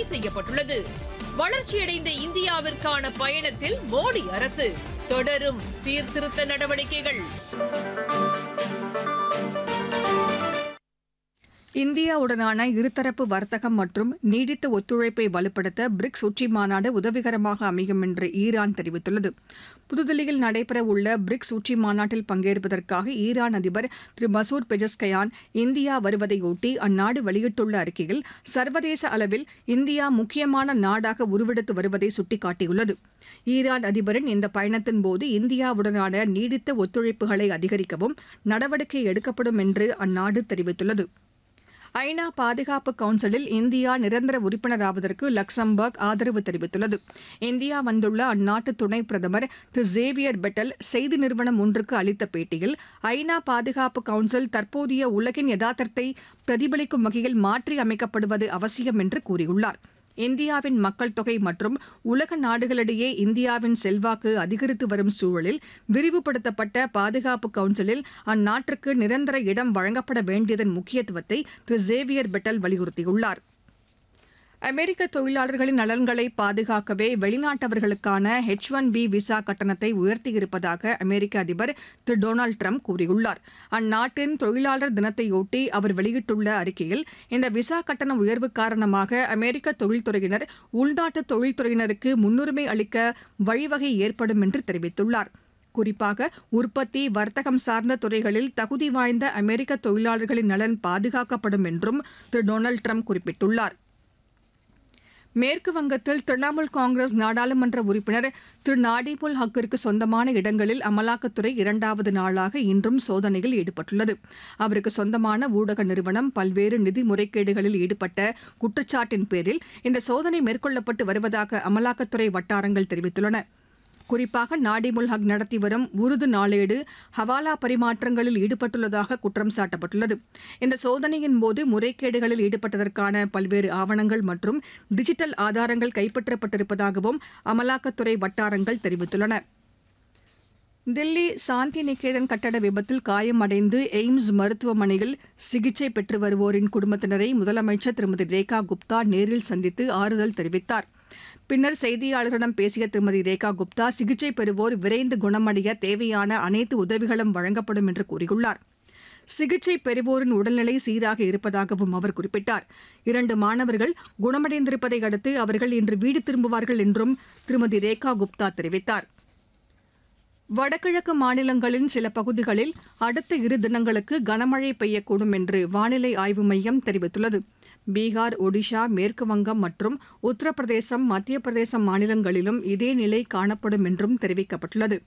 செய்யப்பட்டுள்ளது வளர்ச்சியடைந்த இந்தியாவிற்கான பயணத்தில் மோடி அரசு தொடரும் சீர்திருத்த நடவடிக்கைகள் இந்தியாவுடனான இருதரப்பு வர்த்தகம் மற்றும் நீடித்த ஒத்துழைப்பை வலுப்படுத்த பிரிக்ஸ் உச்சி மாநாடு உதவிகரமாக அமையும் என்று ஈரான் தெரிவித்துள்ளது புதுதில்லியில் நடைபெறவுள்ள பிரிக்ஸ் உச்சி மாநாட்டில் பங்கேற்பதற்காக ஈரான் அதிபர் திரு மசூர் பெஜஸ்கயான் இந்தியா வருவதையொட்டி அந்நாடு வெளியிட்டுள்ள அறிக்கையில் சர்வதேச அளவில் இந்தியா முக்கியமான நாடாக உருவெடுத்து வருவதை சுட்டிக்காட்டியுள்ளது ஈரான் அதிபரின் இந்த பயணத்தின் போது இந்தியாவுடனான நீடித்த ஒத்துழைப்புகளை அதிகரிக்கவும் நடவடிக்கை எடுக்கப்படும் என்று அந்நாடு தெரிவித்துள்ளது ஐநா பாதுகாப்பு கவுன்சிலில் இந்தியா நிரந்தர உறுப்பினராவதற்கு லக்சம்பர்க் ஆதரவு தெரிவித்துள்ளது இந்தியா வந்துள்ள அந்நாட்டு துணை பிரதமர் திரு சேவியர் பெட்டல் செய்தி நிறுவனம் ஒன்றுக்கு அளித்த பேட்டியில் ஐநா பாதுகாப்பு கவுன்சில் தற்போதைய உலகின் யதார்த்தத்தை பிரதிபலிக்கும் வகையில் மாற்றி அமைக்கப்படுவது அவசியம் என்று கூறியுள்ளார் இந்தியாவின் மக்கள் தொகை மற்றும் உலக நாடுகளிடையே இந்தியாவின் செல்வாக்கு அதிகரித்து வரும் சூழலில் விரிவுபடுத்தப்பட்ட பாதுகாப்பு கவுன்சிலில் அந்நாட்டிற்கு நிரந்தர இடம் வழங்கப்பட வேண்டியதன் முக்கியத்துவத்தை திரு சேவியர் பெட்டல் வலியுறுத்தியுள்ளார் அமெரிக்க தொழிலாளர்களின் நலன்களை பாதுகாக்கவே வெளிநாட்டவர்களுக்கான ஹெச் ஒன் பி விசா கட்டணத்தை உயர்த்தியிருப்பதாக அமெரிக்க அதிபர் திரு டொனால்டு ட்ரம்ப் கூறியுள்ளார் அந்நாட்டின் தொழிலாளர் தினத்தையொட்டி அவர் வெளியிட்டுள்ள அறிக்கையில் இந்த விசா கட்டண உயர்வு காரணமாக அமெரிக்க தொழில்துறையினர் உள்நாட்டு தொழில்துறையினருக்கு முன்னுரிமை அளிக்க வழிவகை ஏற்படும் என்று தெரிவித்துள்ளார் குறிப்பாக உற்பத்தி வர்த்தகம் சார்ந்த துறைகளில் தகுதி வாய்ந்த அமெரிக்க தொழிலாளர்களின் நலன் பாதுகாக்கப்படும் என்றும் திரு டொனால்டு ட்ரம்ப் குறிப்பிட்டுள்ளார் மேற்கு வங்கத்தில் திரிணாமுல் காங்கிரஸ் நாடாளுமன்ற உறுப்பினர் திரு நாடிபுல் ஹக்கிற்கு சொந்தமான இடங்களில் அமலாக்கத்துறை இரண்டாவது நாளாக இன்றும் சோதனையில் ஈடுபட்டுள்ளது அவருக்கு சொந்தமான ஊடக நிறுவனம் பல்வேறு நிதி முறைகேடுகளில் ஈடுபட்ட குற்றச்சாட்டின் பேரில் இந்த சோதனை மேற்கொள்ளப்பட்டு வருவதாக அமலாக்கத்துறை வட்டாரங்கள் தெரிவித்துள்ளன குறிப்பாக நாடிமுல் ஹக் நடத்தி வரும் உருது நாளேடு ஹவாலா பரிமாற்றங்களில் ஈடுபட்டுள்ளதாக குற்றம் சாட்டப்பட்டுள்ளது இந்த சோதனையின் போது முறைகேடுகளில் ஈடுபட்டதற்கான பல்வேறு ஆவணங்கள் மற்றும் டிஜிட்டல் ஆதாரங்கள் கைப்பற்றப்பட்டிருப்பதாகவும் அமலாக்கத்துறை வட்டாரங்கள் தெரிவித்துள்ளன தில்லி சாந்தி நிகேதன் கட்டட விபத்தில் காயமடைந்து எய்ம்ஸ் மருத்துவமனையில் சிகிச்சை பெற்று வருவோரின் குடும்பத்தினரை முதலமைச்சர் திருமதி ரேகா குப்தா நேரில் சந்தித்து ஆறுதல் தெரிவித்தார் பின்னர் செய்தியாளர்களிடம் பேசிய திருமதி ரேகா குப்தா சிகிச்சை பெறுவோர் விரைந்து குணமடைய தேவையான அனைத்து உதவிகளும் வழங்கப்படும் என்று கூறியுள்ளார் சிகிச்சை பெறுவோரின் உடல்நிலை சீராக இருப்பதாகவும் அவர் குறிப்பிட்டார் இரண்டு மாணவர்கள் குணமடைந்திருப்பதை அடுத்து அவர்கள் இன்று வீடு திரும்புவார்கள் என்றும் திருமதி ரேகா குப்தா தெரிவித்தார் வடகிழக்கு மாநிலங்களின் சில பகுதிகளில் அடுத்த இரு தினங்களுக்கு கனமழை பெய்யக்கூடும் என்று வானிலை ஆய்வு மையம் தெரிவித்துள்ளது பீகார் ஒடிஷா மேற்கு வங்கம் மற்றும் உத்தரப்பிரதேசம் மத்திய பிரதேசம் மாநிலங்களிலும் இதே நிலை காணப்படும் என்றும் தெரிவிக்கப்பட்டுள்ளது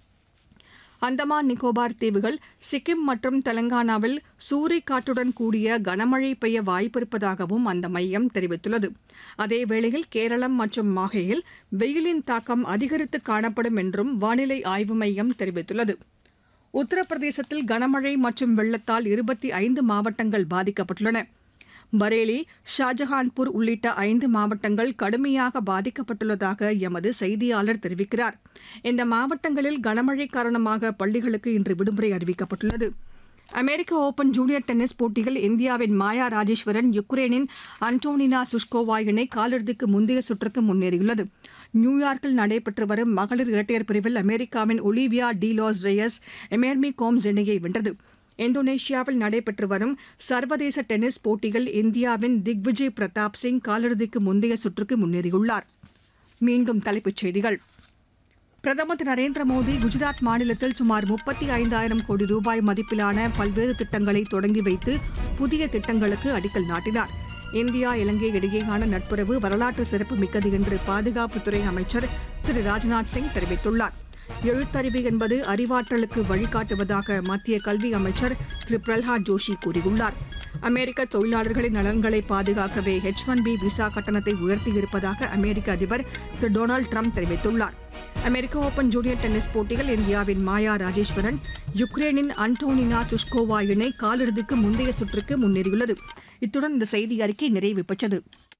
அந்தமான் நிக்கோபார் தீவுகள் சிக்கிம் மற்றும் தெலங்கானாவில் சூறைக்காற்றுடன் கூடிய கனமழை பெய்ய வாய்ப்பிருப்பதாகவும் அந்த மையம் தெரிவித்துள்ளது அதேவேளையில் கேரளம் மற்றும் மாஹேயில் வெயிலின் தாக்கம் அதிகரித்து காணப்படும் என்றும் வானிலை ஆய்வு மையம் தெரிவித்துள்ளது உத்தரப்பிரதேசத்தில் கனமழை மற்றும் வெள்ளத்தால் இருபத்தி ஐந்து மாவட்டங்கள் பாதிக்கப்பட்டுள்ளன பரேலி ஷாஜஹான்பூர் உள்ளிட்ட ஐந்து மாவட்டங்கள் கடுமையாக பாதிக்கப்பட்டுள்ளதாக எமது செய்தியாளர் தெரிவிக்கிறார் இந்த மாவட்டங்களில் கனமழை காரணமாக பள்ளிகளுக்கு இன்று விடுமுறை அறிவிக்கப்பட்டுள்ளது அமெரிக்க ஓபன் ஜூனியர் டென்னிஸ் போட்டியில் இந்தியாவின் மாயா ராஜேஸ்வரன் யுக்ரைனின் அன்டோனினா சுஷ்கோவா இணை காலிறுதிக்கு முந்தைய சுற்றுக்கு முன்னேறியுள்ளது நியூயார்க்கில் நடைபெற்று வரும் மகளிர் இரட்டையர் பிரிவில் அமெரிக்காவின் ஒலிவியா டி லாஸ் ரேயஸ் எமேர்மி கோம்ஸ் இணையை வென்றது இந்தோனேஷியாவில் நடைபெற்று வரும் சர்வதேச டென்னிஸ் போட்டியில் இந்தியாவின் திக்விஜய் பிரதாப் சிங் காலிறுதிக்கு முந்தைய சுற்றுக்கு முன்னேறியுள்ளார் மீண்டும் தலைப்புச் செய்திகள் பிரதமர் திரு நரேந்திர மோடி குஜராத் மாநிலத்தில் சுமார் முப்பத்தி ஐந்தாயிரம் கோடி ரூபாய் மதிப்பிலான பல்வேறு திட்டங்களை தொடங்கி வைத்து புதிய திட்டங்களுக்கு அடிக்கல் நாட்டினார் இந்தியா இலங்கை இடையேயான நட்புறவு வரலாற்று சிறப்பு மிக்கது என்று பாதுகாப்புத்துறை அமைச்சர் திரு ராஜ்நாத் சிங் தெரிவித்துள்ளார் எழுத்தறிவு என்பது அறிவாற்றலுக்கு வழிகாட்டுவதாக மத்திய கல்வி அமைச்சர் திரு பிரல்ஹாத் ஜோஷி கூறியுள்ளார் அமெரிக்க தொழிலாளர்களின் நலன்களை பாதுகாக்கவே ஹெச் ஒன் பி விசா கட்டணத்தை உயர்த்தியிருப்பதாக அமெரிக்க அதிபர் திரு டொனால்டு ட்ரம்ப் தெரிவித்துள்ளார் அமெரிக்க ஓபன் ஜூனியர் டென்னிஸ் போட்டியில் இந்தியாவின் மாயா ராஜேஸ்வரன் யுக்ரைனின் அன்டோனினா சுஷ்கோவா இணை காலிறுதிக்கு முந்தைய சுற்றுக்கு முன்னேறியுள்ளது இத்துடன் இந்த செய்தி அறிக்கை நிறைவு பெற்றது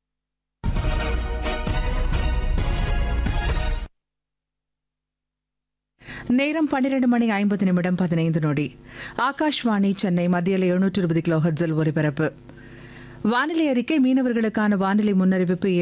நேரம் பன்னிரண்டு மணி ஐம்பது நிமிடம் பதினைந்து நொடி ஆகாஷ்வாணி சென்னை மத்தியில் எழுநூற்று இருபது கிலோ ஹெட்ஸில் ஒலிபரப்பு வானிலை அறிக்கை மீனவர்களுக்கான வானிலை முன்னறிவிப்பு